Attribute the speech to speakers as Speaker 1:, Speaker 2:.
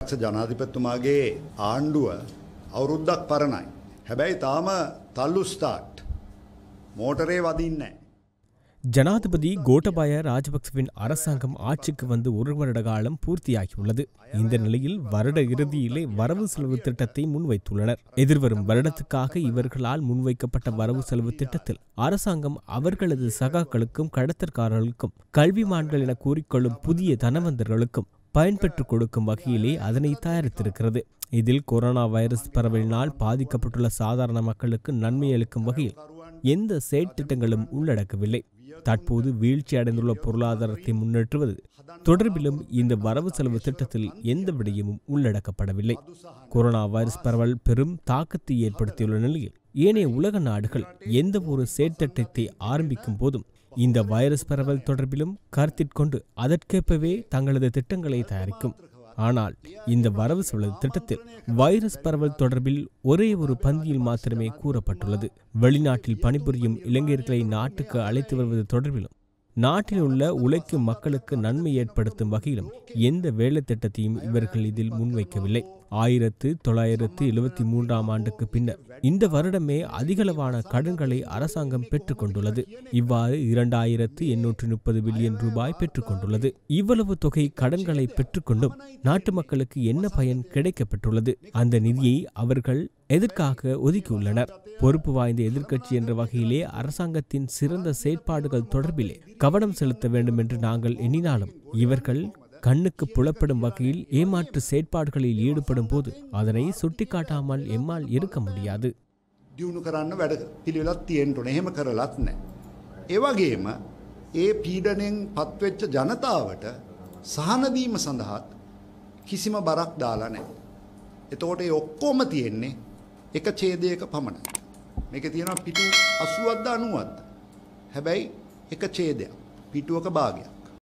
Speaker 1: ජනාධිපත්තුමාගේ ආණ්ඩුව අවුරුද්දක් පරණයි. හැබැයි තාම තල්ලු ස්ථාට් මෝටරේ වදින්නේ.
Speaker 2: ஜனாதிபதி கோட்டபாய ராஜபக்சவின் அரசாங்கம் ஆட்சிக்கு வந்து ஒரு வருட காலம் பூர்த்தியாகியுள்ளது இந்த நிலையில் வருட இறுதியிலே வரவு செலவு திட்டத்தை முன்வைத்துள்ளனர் எதிர்வரும் வருடத்துக்காக இவர்களால் முன்வைக்கப்பட்ட வரவு செலவு திட்டத்தில் அரசாங்கம் அவர்களது சகாக்களுக்கும் கடத்தற்காரர்களுக்கும் கல்விமான்கள் என கூறிக்கொள்ளும் புதிய தனவந்தர்களுக்கும் பயன்பெற்றுக் கொடுக்கும் வகையிலே அதனை தயாரித்திருக்கிறது இதில் கொரோனா வைரஸ் பரவலினால் பாதிக்கப்பட்டுள்ள சாதாரண மக்களுக்கு நன்மை அளிக்கும் வகையில் எந்த செயற்திட்டங்களும் உள்ளடக்கவில்லை தற்போது வீழ்ச்சி அடைந்துள்ள பொருளாதாரத்தை முன்னேற்றுவது தொடர்பிலும் இந்த வரவு செலவு திட்டத்தில் எந்த விடயமும் உள்ளடக்கப்படவில்லை கொரோனா வைரஸ் பரவல் பெரும் தாக்கத்தை ஏற்படுத்தியுள்ள நிலையில் ஏனைய உலக நாடுகள் எந்த ஒரு செயற்திட்டத்தை ஆரம்பிக்கும் போதும் இந்த வைரஸ் பரவல் தொடர்பிலும் கருத்திற்கொண்டு அதற்கேற்பவே தங்களது திட்டங்களை தயாரிக்கும் ஆனால் இந்த வரவு செலவு திட்டத்தில் வைரஸ் பரவல் தொடர்பில் ஒரே ஒரு பந்தியில் மாத்திரமே கூறப்பட்டுள்ளது வெளிநாட்டில் பணிபுரியும் இளைஞர்களை நாட்டுக்கு அழைத்து வருவது தொடர்பிலும் நாட்டில் உள்ள உழைக்கும் மக்களுக்கு நன்மை ஏற்படுத்தும் வகையிலும் எந்த வேலை திட்டத்தையும் இவர்கள் இதில் முன்வைக்கவில்லை ஆயிரத்து தொள்ளாயிரத்து எழுபத்தி மூன்றாம் ஆண்டுக்கு பின்னர் இந்த வருடமே அதிகளவான கடன்களை அரசாங்கம் பெற்றுக்கொண்டுள்ளது இவ்வாறு இரண்டாயிரத்து எண்ணூற்று முப்பது பில்லியன் ரூபாய் பெற்றுக்கொண்டுள்ளது இவ்வளவு தொகை கடன்களை பெற்றுக்கொண்டும் நாட்டு மக்களுக்கு என்ன பயன் கிடைக்கப்பெற்றுள்ளது அந்த நிதியை அவர்கள் எதற்காக ஒதுக்கியுள்ளனர் பொறுப்பு வாய்ந்த எதிர்க்கட்சி என்ற வகையிலே அரசாங்கத்தின் சிறந்த செயற்பாடுகள் தொடர்பிலே கவனம் செலுத்த வேண்டும் என்று நாங்கள் எண்ணினாலும் இவர்கள் கண்ணுக்கு புலப்படும் வகையில் ஏமாற்று செயற்பாடுகளில் ஈடுபடும் போது அதனை சுட்டிக்காட்டாமல் எம்மால் இருக்க முடியாது
Speaker 1: දියුණු කරන්න වැඩ පිළිවෙලත් තියෙන්ටුන එහෙම කරලත් නෑ. ඒවගේම ඒ පීඩනෙන් පත්වෙච්ච ජනතාවට සහනදීම සඳහාත් කිසිම බරක් දාලා නෑ. එතකොට ඒ ඔක්කෝම තියෙන්නේ එක ඡේදයක පමණයි. මේක තියෙනවා පිටු අසුවද්ද අනුවත්ද. හැබැයි එක ඡේදයක් පිටුවක භාගයක්.